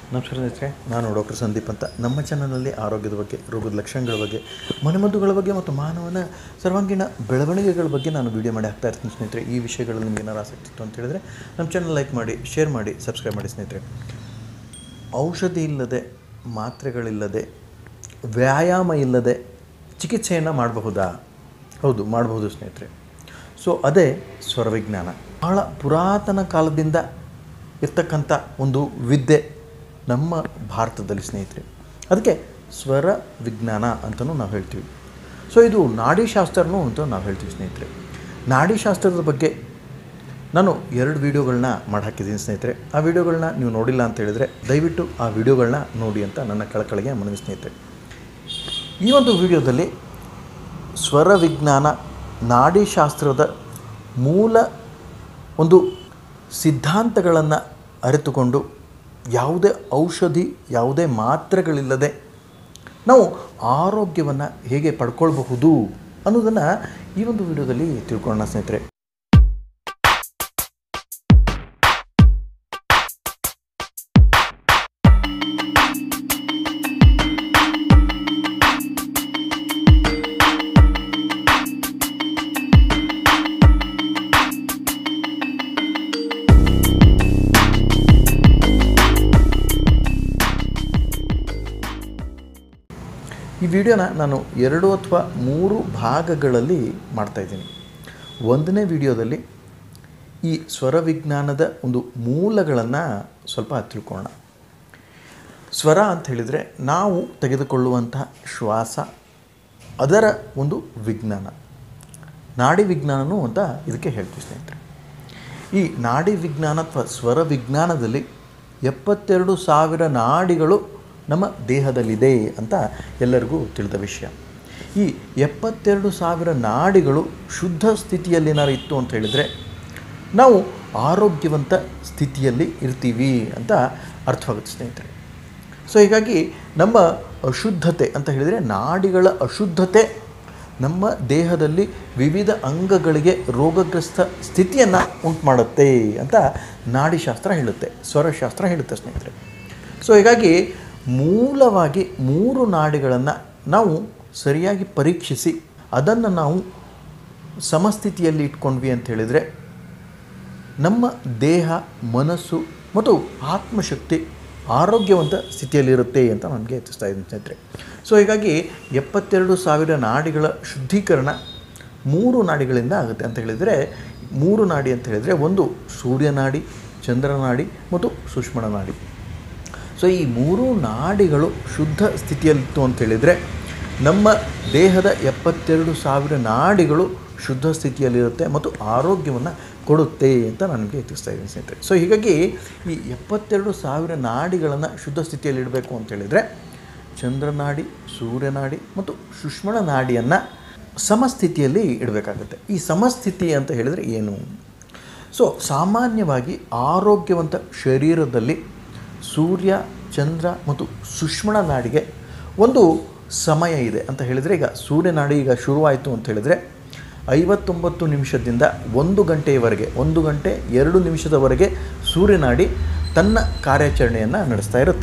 ನಮಸ್ಕಾರ ಸ್ನೇಹಿತರೆ ನಾನು ಡಾಕ್ಟರ್ ಸಂದೀಪ್ ಅಂತ ನಮ್ಮ ಚಾನಲಲ್ಲಿ ಆರೋಗ್ಯದ ಬಗ್ಗೆ ರೋಗದ ಲಕ್ಷಣಗಳ ಬಗ್ಗೆ ಮನೆಮದ್ದುಗಳ ಬಗ್ಗೆ ಮತ್ತು ಮಾನವನ ಸರ್ವಾಂಗೀಣ ಬೆಳವಣಿಗೆಗಳ ಬಗ್ಗೆ ನಾನು ವೀಡಿಯೋ ಮಾಡಿ ಹಾಕ್ತಾ ಇರ್ತೀನಿ ಸ್ನೇಹಿತರೆ ಈ ವಿಷಯಗಳಲ್ಲಿ ನಿಮಗೆ ಏನಾರು ಆಸಕ್ತಿ ಇತ್ತು ಅಂತ ಹೇಳಿದ್ರೆ ನಮ್ಮ ಚಾನಲ್ ಲೈಕ್ ಮಾಡಿ ಶೇರ್ ಮಾಡಿ ಸಬ್ಸ್ಕ್ರೈಬ್ ಮಾಡಿ ಸ್ನೇಹಿತರೆ ಔಷಧಿ ಇಲ್ಲದೆ ಮಾತ್ರೆಗಳಿಲ್ಲದೆ ವ್ಯಾಯಾಮ ಇಲ್ಲದೆ ಚಿಕಿತ್ಸೆಯನ್ನು ಮಾಡಬಹುದಾ ಹೌದು ಮಾಡಬಹುದು ಸ್ನೇಹಿತರೆ ಸೊ ಅದೇ ಸ್ವರವಿಜ್ಞಾನ ಬಹಳ ಪುರಾತನ ಕಾಲದಿಂದ ಇರ್ತಕ್ಕಂಥ ಒಂದು ವಿದ್ಯೆ ನಮ್ಮ ಭಾರತದಲ್ಲಿ ಸ್ನೇಹಿತರೆ ಅದಕ್ಕೆ ಸ್ವರ ವಿಜ್ಞಾನ ಅಂತಲೂ ನಾವು ಹೇಳ್ತೀವಿ ಸೊ ಇದು ನಾಡಿಶಾಸ್ತ್ರನೂ ಅಂತ ನಾವು ಹೇಳ್ತೀವಿ ಸ್ನೇಹಿತರೆ ನಾಡಿಶಾಸ್ತ್ರದ ಬಗ್ಗೆ ನಾನು ಎರಡು ವೀಡಿಯೋಗಳನ್ನ ಮಾಡಿ ಹಾಕಿದ್ದೀನಿ ಸ್ನೇಹಿತರೆ ಆ ವಿಡಿಯೋಗಳನ್ನ ನೀವು ನೋಡಿಲ್ಲ ಅಂತ ಹೇಳಿದರೆ ದಯವಿಟ್ಟು ಆ ವಿಡಿಯೋಗಳನ್ನ ನೋಡಿ ಅಂತ ನನ್ನ ಕಳಕಳಿಗೆ ಮನವಿ ಸ್ನೇಹಿತರೆ ಈ ಒಂದು ವಿಡಿಯೋದಲ್ಲಿ ಸ್ವರ ವಿಜ್ಞಾನ ನಾಡಿಶಾಸ್ತ್ರದ ಮೂಲ ಒಂದು ಸಿದ್ಧಾಂತಗಳನ್ನು ಅರಿತುಕೊಂಡು ಯಾವುದೇ ಔಷಧಿ ಯಾವುದೇ ಮಾತ್ರೆಗಳಿಲ್ಲದೆ ನಾವು ಆರೋಗ್ಯವನ್ನು ಹೇಗೆ ಪಡ್ಕೊಳ್ಬಹುದು ಅನ್ನೋದನ್ನು ಈ ಒಂದು ವಿಡಿಯೋದಲ್ಲಿ ತಿಳ್ಕೊಳ್ಳೋಣ ಸ್ನೇಹಿತರೆ ಈ ವಿಡಿಯೋನ ನಾನು ಎರಡು ಅಥವಾ ಮೂರು ಭಾಗಗಳಲ್ಲಿ ಮಾಡ್ತಾಯಿದ್ದೀನಿ ಒಂದನೇ ವಿಡಿಯೋದಲ್ಲಿ ಈ ಸ್ವರ ವಿಜ್ಞಾನದ ಒಂದು ಮೂಲಗಳನ್ನು ಸ್ವಲ್ಪ ತಿಳ್ಕೊಳ್ಳೋಣ ಸ್ವರ ಅಂತ ಹೇಳಿದರೆ ನಾವು ತೆಗೆದುಕೊಳ್ಳುವಂತಹ ಶ್ವಾಸ ಅದರ ಒಂದು ವಿಜ್ಞಾನ ನಾಡಿ ವಿಜ್ಞಾನನೂ ಅಂತ ಇದಕ್ಕೆ ಹೇಳ್ತೀವಿ ಸ್ನೇಹಿತರೆ ಈ ನಾಡಿ ವಿಜ್ಞಾನ ಅಥವಾ ಸ್ವರ ವಿಜ್ಞಾನದಲ್ಲಿ ಎಪ್ಪತ್ತೆರಡು ಸಾವಿರ ನಾಡಿಗಳು ನಮ್ಮ ದೇಹದಲ್ಲಿದೆ ಅಂತ ಎಲ್ಲರಿಗೂ ತಿಳಿದ ವಿಷಯ ಈ ಎಪ್ಪತ್ತೆರಡು ಸಾವಿರ ನಾಡಿಗಳು ಶುದ್ಧ ಸ್ಥಿತಿಯಲ್ಲಿ ಏನಾರು ಇತ್ತು ಅಂತ ಹೇಳಿದರೆ ನಾವು ಆರೋಗ್ಯವಂತ ಸ್ಥಿತಿಯಲ್ಲಿ ಇರ್ತೀವಿ ಅಂತ ಅರ್ಥವಾಗುತ್ತೆ ಸ್ನೇಹಿತರೆ ಸೊ ಹೀಗಾಗಿ ನಮ್ಮ ಅಶುದ್ಧತೆ ಅಂತ ಹೇಳಿದರೆ ನಾಡಿಗಳ ಅಶುದ್ಧತೆ ನಮ್ಮ ದೇಹದಲ್ಲಿ ವಿವಿಧ ಅಂಗಗಳಿಗೆ ರೋಗಗ್ರಸ್ತ ಸ್ಥಿತಿಯನ್ನು ಉಂಟು ಮಾಡುತ್ತೆ ಅಂತ ನಾಡಿಶಾಸ್ತ್ರ ಹೇಳುತ್ತೆ ಸ್ವರಶಾಸ್ತ್ರ ಹೇಳುತ್ತೆ ಸ್ನೇಹಿತರೆ ಸೊ ಹೀಗಾಗಿ ಮೂಲವಾಗಿ ಮೂರು ನಾಡಿಗಳನ್ನು ನಾವು ಸರಿಯಾಗಿ ಪರೀಕ್ಷಿಸಿ ಅದನ್ನು ನಾವು ಸಮಸ್ಥಿತಿಯಲ್ಲಿ ಇಟ್ಕೊಂಡ್ವಿ ಅಂತ ಹೇಳಿದರೆ ನಮ್ಮ ದೇಹ ಮನಸ್ಸು ಮತ್ತು ಆತ್ಮಶಕ್ತಿ ಆರೋಗ್ಯವಂತ ಸ್ಥಿತಿಯಲ್ಲಿರುತ್ತೆ ಅಂತ ನನಗೆ ಹೆಚ್ಚಿಸ್ತಾ ಇದ್ದೀನಿ ಸ್ನೇಹಿತರೆ ಸೊ ಹೀಗಾಗಿ ಎಪ್ಪತ್ತೆರಡು ಸಾವಿರ ನಾಡಿಗಳ ಶುದ್ಧೀಕರಣ ಮೂರು ನಾಡಿಗಳಿಂದ ಆಗುತ್ತೆ ಅಂತ ಹೇಳಿದರೆ ಮೂರು ನಾಡಿ ಅಂತ ಹೇಳಿದರೆ ಒಂದು ಸೂರ್ಯನಾಡಿ ಚಂದ್ರನಾಡಿ ಮತ್ತು ಸುಷ್ಮಣ ನಾಡಿ ಸೊ ಈ ಮೂರು ನಾಡಿಗಳು ಶುದ್ಧ ಸ್ಥಿತಿಯಲ್ಲಿತ್ತು ಅಂತ ಹೇಳಿದರೆ ನಮ್ಮ ದೇಹದ ಎಪ್ಪತ್ತೆರಡು ಸಾವಿರ ನಾಡಿಗಳು ಶುದ್ಧ ಸ್ಥಿತಿಯಲ್ಲಿರುತ್ತೆ ಮತ್ತು ಆರೋಗ್ಯವನ್ನು ಕೊಡುತ್ತೆ ಅಂತ ನನಗೆ ತಿಳಿಸ್ತಾ ಇದ್ದೀನಿ ಸ್ನೇಹಿತರೆ ಸೊ ಹೀಗಾಗಿ ಈ ಎಪ್ಪತ್ತೆರಡು ಸಾವಿರ ನಾಡಿಗಳನ್ನು ಶುದ್ಧ ಸ್ಥಿತಿಯಲ್ಲಿ ಇಡಬೇಕು ಅಂತ ಹೇಳಿದರೆ ಚಂದ್ರನಾಡಿ ಸೂರ್ಯನಾಡಿ ಮತ್ತು ಸುಷ್ಮಣ ನಾಡಿಯನ್ನು ಸಮಸ್ಥಿತಿಯಲ್ಲಿ ಇಡಬೇಕಾಗುತ್ತೆ ಈ ಸಮಸ್ಥಿತಿ ಅಂತ ಹೇಳಿದರೆ ಏನು ಸೊ ಸಾಮಾನ್ಯವಾಗಿ ಆರೋಗ್ಯವಂತ ಶರೀರದಲ್ಲಿ ಸೂರ್ಯ ಚಂದ್ರ ಮತ್ತು ಸುಷ್ಮಣ ನಾಡಿಗೆ ಒಂದು ಸಮಯ ಇದೆ ಅಂತ ಹೇಳಿದರೆ ಈಗ ಸೂರ್ಯನಾಡಿ ಈಗ ಶುರುವಾಯಿತು ಅಂತ ಹೇಳಿದರೆ ಐವತ್ತೊಂಬತ್ತು ನಿಮಿಷದಿಂದ ಒಂದು ಗಂಟೆಯವರೆಗೆ ಒಂದು ಗಂಟೆ ಎರಡು ನಿಮಿಷದವರೆಗೆ ಸೂರ್ಯನಾಡಿ ತನ್ನ ಕಾರ್ಯಾಚರಣೆಯನ್ನು ನಡೆಸ್ತಾ ಇರುತ್ತೆ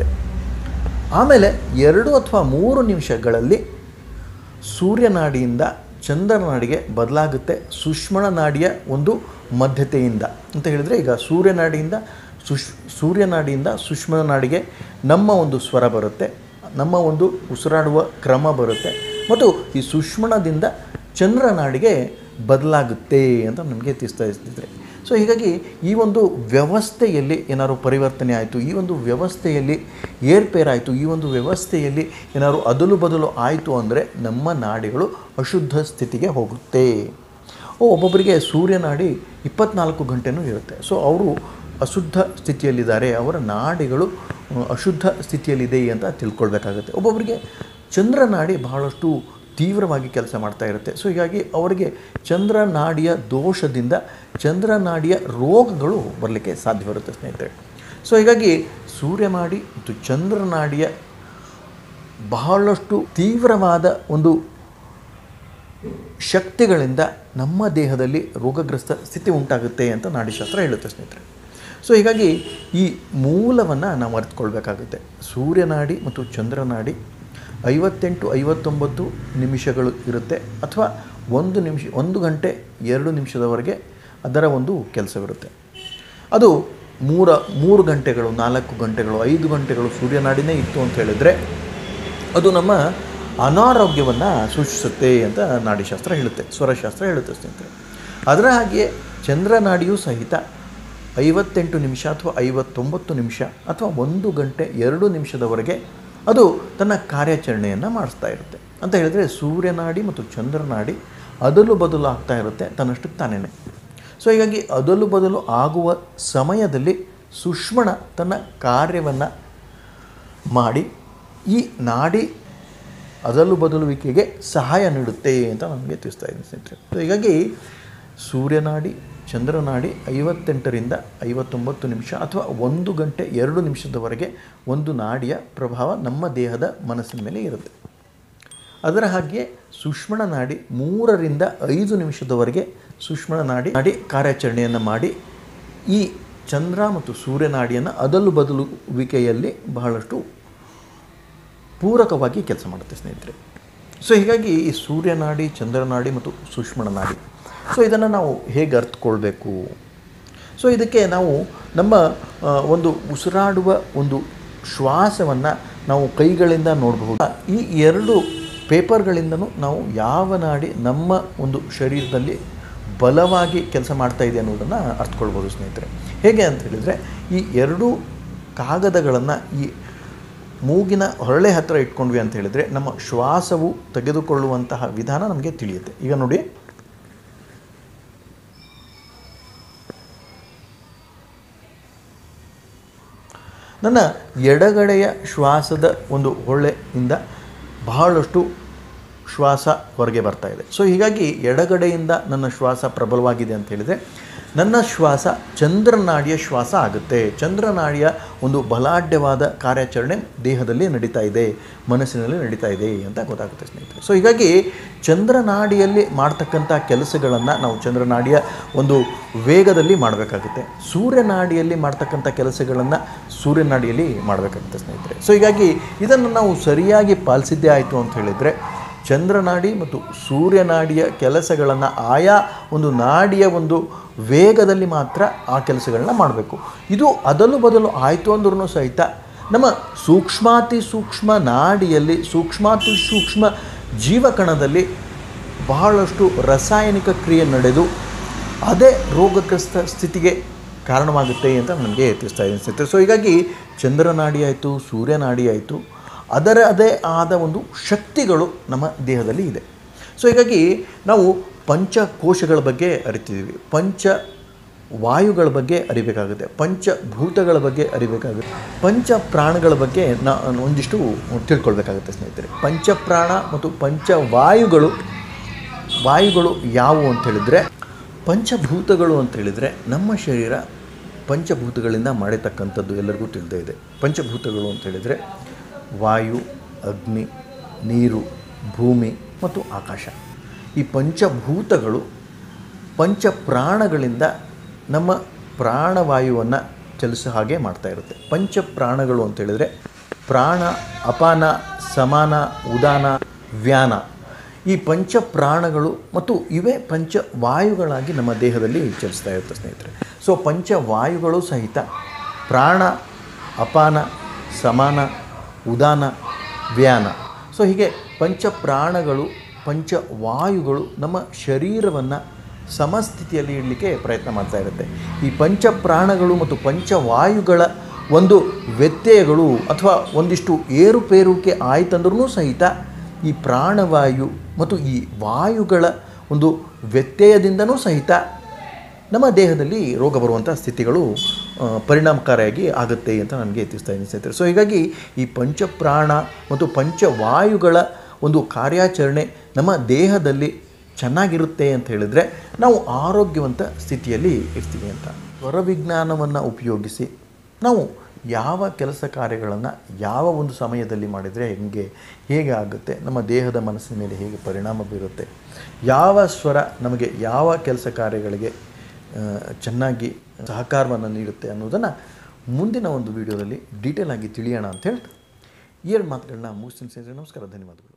ಆಮೇಲೆ ಎರಡು ಅಥವಾ ಮೂರು ನಿಮಿಷಗಳಲ್ಲಿ ಸೂರ್ಯನಾಡಿಯಿಂದ ಚಂದ್ರನಾಡಿಗೆ ಬದಲಾಗುತ್ತೆ ಸುಷ್ಮಣ ನಾಡಿಯ ಒಂದು ಮಧ್ಯತೆಯಿಂದ ಅಂತ ಹೇಳಿದರೆ ಈಗ ಸೂರ್ಯನಾಡಿಯಿಂದ ಸುಷ್ ಸೂರ್ಯನಾಡಿಯಿಂದ ಸುಷ್ಮಣ ನಾಡಿಗೆ ನಮ್ಮ ಒಂದು ಸ್ವರ ಬರುತ್ತೆ ನಮ್ಮ ಒಂದು ಉಸಿರಾಡುವ ಕ್ರಮ ಬರುತ್ತೆ ಮತ್ತು ಈ ಸುಷ್ಮಣದಿಂದ ಚಂದ್ರನಾಡಿಗೆ ಬದಲಾಗುತ್ತೆ ಅಂತ ನಮಗೆ ತಿಳಿಸ್ತಾ ಇರ್ತಿದ್ರೆ ಸೊ ಹೀಗಾಗಿ ಈ ಒಂದು ವ್ಯವಸ್ಥೆಯಲ್ಲಿ ಏನಾದ್ರು ಪರಿವರ್ತನೆ ಆಯಿತು ಈ ಒಂದು ವ್ಯವಸ್ಥೆಯಲ್ಲಿ ಏರ್ಪೇರಾಯಿತು ಈ ಒಂದು ವ್ಯವಸ್ಥೆಯಲ್ಲಿ ಏನಾದ್ರು ಅದಲು ಬದಲು ಆಯಿತು ಅಂದರೆ ನಮ್ಮ ನಾಡಿಗಳು ಅಶುದ್ಧ ಸ್ಥಿತಿಗೆ ಹೋಗುತ್ತೆ ಓ ಒಬ್ಬೊಬ್ಬರಿಗೆ ಸೂರ್ಯನಾಡಿ ಇಪ್ಪತ್ನಾಲ್ಕು ಗಂಟೆನೂ ಇರುತ್ತೆ ಸೊ ಅವರು ಅಶುದ್ಧ ಸ್ಥಿತಿಯಲ್ಲಿದ್ದಾರೆ ಅವರ ನಾಡಿಗಳು ಅಶುದ್ಧ ಸ್ಥಿತಿಯಲ್ಲಿದೆ ಅಂತ ತಿಳ್ಕೊಳ್ಬೇಕಾಗತ್ತೆ ಒಬ್ಬೊಬ್ಬರಿಗೆ ಚಂದ್ರನಾಡಿ ಬಹಳಷ್ಟು ತೀವ್ರವಾಗಿ ಕೆಲಸ ಮಾಡ್ತಾ ಇರುತ್ತೆ ಸೊ ಹೀಗಾಗಿ ಅವರಿಗೆ ಚಂದ್ರನಾಡಿಯ ದೋಷದಿಂದ ಚಂದ್ರನಾಡಿಯ ರೋಗಗಳು ಬರಲಿಕ್ಕೆ ಸಾಧ್ಯವಿರುತ್ತೆ ಸ್ನೇಹಿತರೆ ಸೊ ಹೀಗಾಗಿ ಸೂರ್ಯನಾಡಿ ಮತ್ತು ಚಂದ್ರನಾಡಿಯ ಬಹಳಷ್ಟು ತೀವ್ರವಾದ ಒಂದು ಶಕ್ತಿಗಳಿಂದ ನಮ್ಮ ದೇಹದಲ್ಲಿ ರೋಗಗ್ರಸ್ತ ಸ್ಥಿತಿ ಉಂಟಾಗುತ್ತೆ ಅಂತ ನಾಡಿಶಾಸ್ತ್ರ ಹೇಳುತ್ತೆ ಸ್ನೇಹಿತರೆ ಸೊ ಹೀಗಾಗಿ ಈ ಮೂಲವನ್ನು ನಾವು ಅರ್ಥಕೊಳ್ಬೇಕಾಗುತ್ತೆ ಸೂರ್ಯನಾಡಿ ಮತ್ತು ಚಂದ್ರನಾಡಿ ಐವತ್ತೆಂಟು ಐವತ್ತೊಂಬತ್ತು ನಿಮಿಷಗಳು ಇರುತ್ತೆ ಅಥವಾ ಒಂದು ನಿಮಿಷ ಒಂದು ಗಂಟೆ ಎರಡು ನಿಮಿಷದವರೆಗೆ ಅದರ ಒಂದು ಕೆಲಸವಿರುತ್ತೆ ಅದು ಮೂರ ಮೂರು ಗಂಟೆಗಳು ನಾಲ್ಕು ಗಂಟೆಗಳು ಐದು ಗಂಟೆಗಳು ಸೂರ್ಯನಾಡಿನೇ ಇತ್ತು ಅಂತ ಹೇಳಿದರೆ ಅದು ನಮ್ಮ ಅನಾರೋಗ್ಯವನ್ನು ಸೂಚಿಸುತ್ತೆ ಅಂತ ನಾಡಿಶಾಸ್ತ್ರ ಹೇಳುತ್ತೆ ಸ್ವರಶಾಸ್ತ್ರ ಹೇಳುತ್ತೆ ಸ್ನೇಹಿತರೆ ಅದರ ಹಾಗೆಯೇ ಚಂದ್ರನಾಡಿಯೂ ಸಹಿತ ಐವತ್ತೆಂಟು ನಿಮಿಷ ಅಥವಾ ಐವತ್ತೊಂಬತ್ತು ನಿಮಿಷ ಅಥವಾ ಒಂದು ಗಂಟೆ ಎರಡು ನಿಮಿಷದವರೆಗೆ ಅದು ತನ್ನ ಕಾರ್ಯಾಚರಣೆಯನ್ನು ಮಾಡಿಸ್ತಾ ಇರುತ್ತೆ ಅಂತ ಹೇಳಿದರೆ ಸೂರ್ಯನಾಡಿ ಮತ್ತು ಚಂದ್ರನಾಡಿ ಅದಲು ಬದಲು ಆಗ್ತಾ ಇರುತ್ತೆ ತನ್ನಷ್ಟಕ್ಕೆ ತಾನೇನೆ ಸೊ ಹೀಗಾಗಿ ಅದಲು ಬದಲು ಆಗುವ ಸಮಯದಲ್ಲಿ ಸುಷ್ಮಣ ತನ್ನ ಕಾರ್ಯವನ್ನು ಮಾಡಿ ಈ ನಾಡಿ ಅದಲು ಬದಲುವಿಕೆಗೆ ಸಹಾಯ ನೀಡುತ್ತೆ ಅಂತ ನಮಗೆ ತಿಳಿಸ್ತಾ ಇದ್ದೀನಿ ಸ್ನೇಹಿತರೆ ಸೊ ಹೀಗಾಗಿ ಸೂರ್ಯನಾಡಿ ಚಂದ್ರನಾಡಿ ಐವತ್ತೆಂಟರಿಂದ ಐವತ್ತೊಂಬತ್ತು ನಿಮಿಷ ಅಥವಾ ಒಂದು ಗಂಟೆ ಎರಡು ನಿಮಿಷದವರೆಗೆ ಒಂದು ನಾಡಿಯ ಪ್ರಭಾವ ನಮ್ಮ ದೇಹದ ಮನಸ್ಸಿನ ಮೇಲೆ ಇರುತ್ತೆ ಅದರ ಹಾಗೆ ಸುಷ್ಮಣ ನಾಡಿ ಮೂರರಿಂದ ಐದು ನಿಮಿಷದವರೆಗೆ ಸುಷ್ಮಣ ನಾಡಿ ನಾಡಿ ಕಾರ್ಯಾಚರಣೆಯನ್ನು ಮಾಡಿ ಈ ಚಂದ್ರ ಮತ್ತು ಸೂರ್ಯನಾಡಿಯನ್ನು ಅದಲು ಬದಲುವಿಕೆಯಲ್ಲಿ ಬಹಳಷ್ಟು ಪೂರಕವಾಗಿ ಕೆಲಸ ಮಾಡುತ್ತೆ ಸ್ನೇಹಿತರೆ ಸೊ ಹೀಗಾಗಿ ಈ ಸೂರ್ಯನಾಡಿ ಚಂದ್ರನಾಡಿ ಮತ್ತು ಸೂಕ್ಷ್ಮಣ ನಾಡಿ ಸೊ ಇದನ್ನು ನಾವು ಹೇಗೆ ಅರ್ಥಕೊಳ್ಬೇಕು ಸೊ ಇದಕ್ಕೆ ನಾವು ನಮ್ಮ ಆ, ಒಂದು ಉಸಿರಾಡುವ ಒಂದು ಶ್ವಾಸವನ್ನು ನಾವು ಕೈಗಳಿಂದ ನೋಡಬಹುದು ಈ ಎರಡು ಪೇಪರ್ಗಳಿಂದನೂ ನಾವು ಯಾವ ನಾಡಿ ನಮ್ಮ ಒಂದು ಶರೀರದಲ್ಲಿ ಬಲವಾಗಿ ಕೆಲಸ ಮಾಡ್ತಾ ಇದೆ ಅನ್ನೋದನ್ನು ಅರ್ಥಕೊಳ್ಬೋದು ಸ್ನೇಹಿತರೆ ಹೇಗೆ ಅಂತ ಹೇಳಿದರೆ ಈ ಎರಡೂ ಕಾಗದಗಳನ್ನು ಈ ಮೂಗಿನ ಹೊರಳೆ ಹತ್ತಿರ ಇಟ್ಕೊಂಡ್ವಿ ಅಂತ ಹೇಳಿದರೆ ನಮ್ಮ ಶ್ವಾಸವು ತೆಗೆದುಕೊಳ್ಳುವಂತಹ ವಿಧಾನ ನಮಗೆ ತಿಳಿಯುತ್ತೆ ಈಗ ನೋಡಿ ನನ್ನ ಎಡಗಡೆಯ ಶ್ವಾಸದ ಒಂದು ಹೊಳ್ಳೆಯಿಂದ ಬಹಳಷ್ಟು ಶ್ವಾಸ ಹೊರಗೆ ಬರ್ತಾ ಇದೆ ಸೊ ಹೀಗಾಗಿ ಎಡಗಡೆಯಿಂದ ನನ್ನ ಶ್ವಾಸ ಪ್ರಬಲವಾಗಿದೆ ಅಂತ ಹೇಳಿದರೆ ನನ್ನ ಶ್ವಾಸ ಚಂದ್ರನಾಡಿಯ ಶ್ವಾಸ ಆಗುತ್ತೆ ಚಂದ್ರನಾಡಿಯ ಒಂದು ಬಲಾಢ್ಯವಾದ ಕಾರ್ಯಾಚರಣೆ ದೇಹದಲ್ಲಿ ನಡೀತಾ ಇದೆ ಮನಸ್ಸಿನಲ್ಲಿ ನಡೀತಾ ಇದೆ ಅಂತ ಗೊತ್ತಾಗುತ್ತೆ ಸ್ನೇಹಿತರೆ ಸೊ ಹೀಗಾಗಿ ಚಂದ್ರನಾಡಿಯಲ್ಲಿ ಮಾಡ್ತಕ್ಕಂಥ ಕೆಲಸಗಳನ್ನು ನಾವು ಚಂದ್ರನಾಡಿಯ ಒಂದು ವೇಗದಲ್ಲಿ ಮಾಡಬೇಕಾಗುತ್ತೆ ಸೂರ್ಯನಾಡಿಯಲ್ಲಿ ಮಾಡ್ತಕ್ಕಂಥ ಕೆಲಸಗಳನ್ನು ಸೂರ್ಯನಾಡಿಯಲ್ಲಿ ಮಾಡಬೇಕಾಗುತ್ತೆ ಸ್ನೇಹಿತರೆ ಸೊ ಹೀಗಾಗಿ ಇದನ್ನು ನಾವು ಸರಿಯಾಗಿ ಪಾಲಿಸಿದ್ದೇ ಆಯಿತು ಅಂತ ಹೇಳಿದರೆ ಚಂದ್ರನಾಡಿ ಮತ್ತು ಸೂರ್ಯನಾಡಿಯ ಕೆಲಸಗಳನ್ನು ಆಯಾ ಒಂದು ನಾಡಿಯ ಒಂದು ವೇಗದಲ್ಲಿ ಮಾತ್ರ ಆ ಕೆಲಸಗಳನ್ನ ಮಾಡಬೇಕು ಇದು ಅದಲು ಬದಲು ಆಯಿತು ಅಂದ್ರೂ ಸಹಿತ ನಮ್ಮ ಸೂಕ್ಷ್ಮಾತಿ ಸೂಕ್ಷ್ಮ ನಾಡಿಯಲ್ಲಿ ಸೂಕ್ಷ್ಮಾತಿ ಸೂಕ್ಷ್ಮ ಜೀವಕಣದಲ್ಲಿ ಬಹಳಷ್ಟು ರಾಸಾಯನಿಕ ಕ್ರಿಯೆ ನಡೆದು ಅದೇ ರೋಗಗ್ರಸ್ತ ಸ್ಥಿತಿಗೆ ಕಾರಣವಾಗುತ್ತೆ ಅಂತ ನನಗೆ ತಿಳಿಸ್ತಾ ಇದ್ದೀನಿ ಸ್ನೇಹಿತರೆ ಸೊ ಹೀಗಾಗಿ ಚಂದ್ರನಾಡಿ ಆಯಿತು ಸೂರ್ಯನಾಡಿ ಆಯಿತು ಅದರ ಅದೇ ಆದ ಒಂದು ಶಕ್ತಿಗಳು ನಮ್ಮ ದೇಹದಲ್ಲಿ ಇದೆ ಸೊ ಹೀಗಾಗಿ ನಾವು ಪಂಚಕೋಶಗಳ ಬಗ್ಗೆ ಅರಿತಿದ್ದೀವಿ ಪಂಚ ವಾಯುಗಳ ಬಗ್ಗೆ ಅರಿಬೇಕಾಗುತ್ತೆ ಪಂಚಭೂತಗಳ ಬಗ್ಗೆ ಅರಿಬೇಕಾಗುತ್ತೆ ಪಂಚ ಪ್ರಾಣಗಳ ಬಗ್ಗೆ ನಾ ಒಂದಿಷ್ಟು ತಿಳ್ಕೊಳ್ಬೇಕಾಗುತ್ತೆ ಸ್ನೇಹಿತರೆ ಪಂಚಪ್ರಾಣ ಮತ್ತು ಪಂಚವಾಯುಗಳು ವಾಯುಗಳು ಯಾವುವು ಅಂತ ಹೇಳಿದರೆ ಪಂಚಭೂತಗಳು ಅಂತ ಹೇಳಿದರೆ ನಮ್ಮ ಶರೀರ ಪಂಚಭೂತಗಳಿಂದ ಮಾಡಿರ್ತಕ್ಕಂಥದ್ದು ಎಲ್ಲರಿಗೂ ತಿಳಿದೇ ಇದೆ ಪಂಚಭೂತಗಳು ಅಂತ ಹೇಳಿದರೆ ವಾಯು ಅಗ್ನಿ ನೀರು ಭೂಮಿ ಮತ್ತು ಆಕಾಶ ಈ ಪಂಚಭೂತಗಳು ಪಂಚಪ್ರಾಣಗಳಿಂದ ನಮ್ಮ ಪ್ರಾಣವಾಯುವನ್ನು ಚಲಿಸೋ ಹಾಗೆ ಮಾಡ್ತಾ ಇರುತ್ತೆ ಪಂಚಪ್ರಾಣಗಳು ಅಂತ ಹೇಳಿದರೆ ಪ್ರಾಣ ಅಪಾನ ಸಮಾನ ಉದಾನ ವ್ಯಾನ ಈ ಪಂಚಪ್ರಾಣಗಳು ಮತ್ತು ಇವೇ ಪಂಚವಾಯುಗಳಾಗಿ ನಮ್ಮ ದೇಹದಲ್ಲಿ ಚಲಿಸ್ತಾ ಇರುತ್ತೆ ಸ್ನೇಹಿತರೆ ಸೊ ಪಂಚವಾಯುಗಳು ಸಹಿತ ಪ್ರಾಣ ಅಪಾನ ಸಮಾನ ಉದಾನ ವ್ಯಾನ ಸೊ ಹೀಗೆ ಪಂಚಪ್ರಾಣಗಳು ಪಂಚವಾಯುಗಳು ನಮ್ಮ ಶರೀರವನ್ನು ಸಮಸ್ಥಿತಿಯಲ್ಲಿ ಇಡಲಿಕ್ಕೆ ಪ್ರಯತ್ನ ಮಾಡ್ತಾ ಇರುತ್ತೆ ಈ ಪಂಚಪ್ರಾಣಗಳು ಮತ್ತು ಪಂಚವಾಯುಗಳ ಒಂದು ವ್ಯತ್ಯಯಗಳು ಅಥವಾ ಒಂದಿಷ್ಟು ಏರುಪೇರುವಿಕೆ ಆಯ್ತಂದ್ರೂ ಸಹಿತ ಈ ಪ್ರಾಣವಾಯು ಮತ್ತು ಈ ವಾಯುಗಳ ಒಂದು ವ್ಯತ್ಯಯದಿಂದನೂ ಸಹಿತ ನಮ್ಮ ದೇಹದಲ್ಲಿ ರೋಗ ಬರುವಂಥ ಸ್ಥಿತಿಗಳು ಆ, ಪರಿಣಾಮಕಾರಿಯಾಗಿ ಆಗುತ್ತೆ ಅಂತ ನನಗೆ ತಿಳಿಸ್ತಾ ಇದ್ದೀನಿ ಸ್ನೇಹಿತರೆ ಸೊ ಹೀಗಾಗಿ ಈ ಪಂಚಪ್ರಾಣ ಮತ್ತು ಪಂಚವಾಯುಗಳ ಒಂದು ಕಾರ್ಯಾಚರಣೆ ನಮ್ಮ ದೇಹದಲ್ಲಿ ಚೆನ್ನಾಗಿರುತ್ತೆ ಅಂತ ಹೇಳಿದರೆ ನಾವು ಆರೋಗ್ಯವಂತ ಸ್ಥಿತಿಯಲ್ಲಿ ಇರ್ತೀವಿ ಅಂತ ಸ್ವರವಿಜ್ಞಾನವನ್ನು ಉಪಯೋಗಿಸಿ ನಾವು ಯಾವ ಕೆಲಸ ಕಾರ್ಯಗಳನ್ನು ಯಾವ ಒಂದು ಸಮಯದಲ್ಲಿ ಮಾಡಿದರೆ ಹೆಂಗೆ ಹೇಗೆ ಆಗುತ್ತೆ ನಮ್ಮ ದೇಹದ ಮನಸ್ಸಿನ ಮೇಲೆ ಹೇಗೆ ಪರಿಣಾಮ ಬೀರುತ್ತೆ ಯಾವ ಸ್ವರ ನಮಗೆ ಯಾವ ಕೆಲಸ ಕಾರ್ಯಗಳಿಗೆ ಆ, ಚೆನ್ನಾಗಿ ಸಹಕಾರವನ್ನು ನೀಡುತ್ತೆ ಅನ್ನೋದನ್ನು ಮುಂದಿನ ಒಂದು ವಿಡಿಯೋದಲ್ಲಿ ಡೀಟೇಲ್ ಆಗಿ ತಿಳಿಯೋಣ ಅಂತ ಹೇಳ್ತಾ ಈ ಎರಡು ಮಾತುಗಳನ್ನ ಮುಗಿಸ್ತೀನಿ ಸ್ನೇಹಿತರೆ ನಮಸ್ಕಾರ ಧನ್ಯವಾದಗಳು